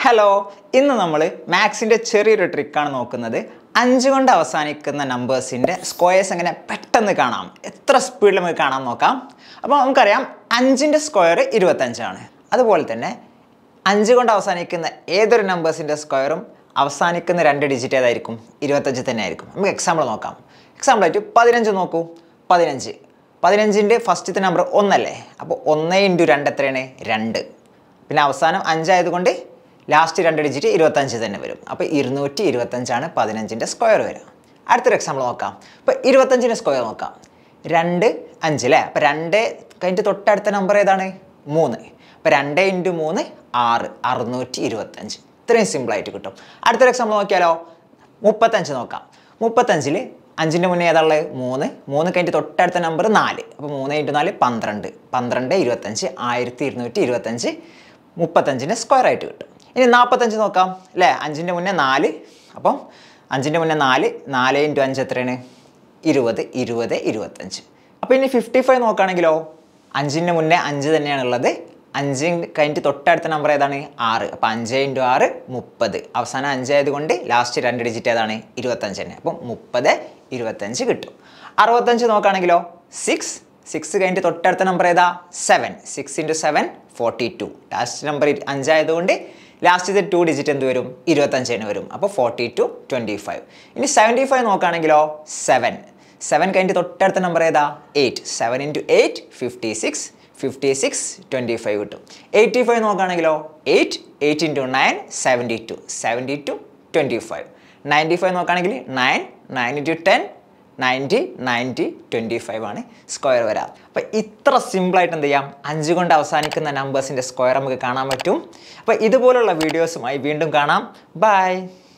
hello ഇന്ന് നമ്മൾ മാത്സിൻ്റെ ചെറിയൊരു ട്രിക്കാണ് നോക്കുന്നത് അഞ്ച് കൊണ്ട് അവസാനിക്കുന്ന നമ്പേഴ്സിൻ്റെ സ്ക്വയേഴ്സ് എങ്ങനെ പെട്ടെന്ന് കാണാം എത്ര സ്പീഡിൽ നമുക്ക് കാണാൻ നോക്കാം അപ്പോൾ നമുക്കറിയാം അഞ്ചിൻ്റെ സ്ക്വയർ ഇരുപത്തഞ്ചാണ് അതുപോലെ തന്നെ അഞ്ച് കൊണ്ട് അവസാനിക്കുന്ന ഏതൊരു നമ്പേഴ്സിൻ്റെ സ്ക്വയറും അവസാനിക്കുന്ന രണ്ട് ഡിജിറ്റ് ഏതായിരിക്കും ഇരുപത്തഞ്ച് തന്നെ ആയിരിക്കും നമുക്ക് എക്സാമ്പിൾ നോക്കാം എക്സാമ്പിളായിട്ട് പതിനഞ്ച് നോക്കൂ പതിനഞ്ച് പതിനഞ്ചിൻ്റെ ഫസ്റ്റത്തെ നമ്പർ ഒന്നല്ലേ അപ്പോൾ ഒന്ന് ഇൻറ്റു രണ്ട് എത്രയാണ് രണ്ട് പിന്നെ അവസാനം അഞ്ചായതുകൊണ്ട് ലാസ്റ്റ് രണ്ട് ഡിജിറ്റ് ഇരുപത്തഞ്ച് തന്നെ വരും അപ്പോൾ ഇരുന്നൂറ്റി ഇരുപത്തഞ്ചാണ് പതിനഞ്ചിൻ്റെ സ്ക്വയർ വരിക അടുത്തൊരു എക്സാമ്പിൾ നോക്കാം ഇപ്പോൾ ഇരുപത്തഞ്ചിൻ്റെ സ്ക്വയർ നോക്കാം രണ്ട് അഞ്ച് അല്ലേ അപ്പോൾ രണ്ട് കഴിഞ്ഞിട്ട് തൊട്ടടുത്ത നമ്പർ ഏതാണ് മൂന്ന് അപ്പോൾ രണ്ട് ഇൻറ്റു മൂന്ന് ആറ് അറുന്നൂറ്റി ഇരുപത്തഞ്ച് ഇത്രയും സിമ്പിളായിട്ട് കിട്ടും അടുത്തൊരു എക്സാമ്പിൾ നോക്കിയാലോ മുപ്പത്തഞ്ച് നോക്കാം മുപ്പത്തഞ്ചിൽ അഞ്ചിൻ്റെ മുന്നേ ഏതാളുള്ളത് മൂന്ന് മൂന്ന് കഴിഞ്ഞിട്ട് തൊട്ടടുത്ത നമ്പർ നാല് അപ്പോൾ മൂന്ന് ഇൻറ്റു നാല് പന്ത്രണ്ട് പന്ത്രണ്ട് ഇരുപത്തഞ്ച് ആയിരത്തി ഇരുന്നൂറ്റി ഇരുപത്തഞ്ച് മുപ്പത്തഞ്ചിൻ്റെ സ്ക്വയർ ആയിട്ട് കിട്ടും ഇനി നാൽപ്പത്തഞ്ച് നോക്കാം അല്ലേ അഞ്ചിൻ്റെ മുന്നേ നാല് അപ്പം അഞ്ചിൻ്റെ മുന്നേ നാല് നാല് ഇൻറ്റു അഞ്ച് എത്രയാണ് ഇരുപത് ഇരുപത് ഇരുപത്തഞ്ച് അപ്പോൾ ഇനി ഫിഫ്റ്റി ഫൈവ് നോക്കുകയാണെങ്കിലോ അഞ്ചിൻ്റെ മുന്നേ അഞ്ച് തന്നെയാണുള്ളത് അഞ്ച് കഴിഞ്ഞിട്ട് തൊട്ടടുത്ത നമ്പർ ഏതാണ് ആറ് അപ്പോൾ അഞ്ച് ഇൻറ്റു ആറ് മുപ്പത് അവസാനം അഞ്ചായത് കൊണ്ട് ലാസ്റ്റ് രണ്ട് ഡിജിറ്റ് ഏതാണ് ഇരുപത്തഞ്ച് തന്നെ അപ്പം മുപ്പത് ഇരുപത്തഞ്ച് കിട്ടും അറുപത്തഞ്ച് നോക്കുകയാണെങ്കിലോ സിക്സ് സിക്സ് കഴിഞ്ഞിട്ട് തൊട്ടടുത്ത നമ്പർ ഏതാ seven six into seven forty two last number അഞ്ചായതുകൊണ്ട് ലാസ്റ്റ് ഇത് ടു ഡിജിറ്റ് എന്ത് വരും ഇരുപത്തഞ്ചിന് വരും അപ്പോൾ ഫോർട്ടി ടു ട്വൻറ്റി ഫൈവ് ഇനി സെവൻറ്റി ഫൈവ് നോക്കുകയാണെങ്കിലോ സെവൻ സെവൻ കഴിഞ്ഞിട്ട് തൊട്ടടുത്ത നമ്പർ ഏതാ eight seven into eight fifty six fifty six twenty five കിട്ടും എയ്റ്റി ഫൈവ് നോക്കുകയാണെങ്കിലോ eight eight into nine seventy two seventy two twenty five ninety five നോക്കുകയാണെങ്കിൽ nine nine into ten ninety ninety twenty five ആണ് square വരാം അപ്പോൾ ഇത്ര സിമ്പിളായിട്ട് എന്ത് ചെയ്യാം അഞ്ച് കൊണ്ട് അവസാനിക്കുന്ന നമ്പേഴ്സിൻ്റെ സ്ക്വയർ നമുക്ക് കാണാൻ പറ്റും അപ്പോൾ ഇതുപോലുള്ള വീഡിയോസുമായി വീണ്ടും കാണാം ബൈ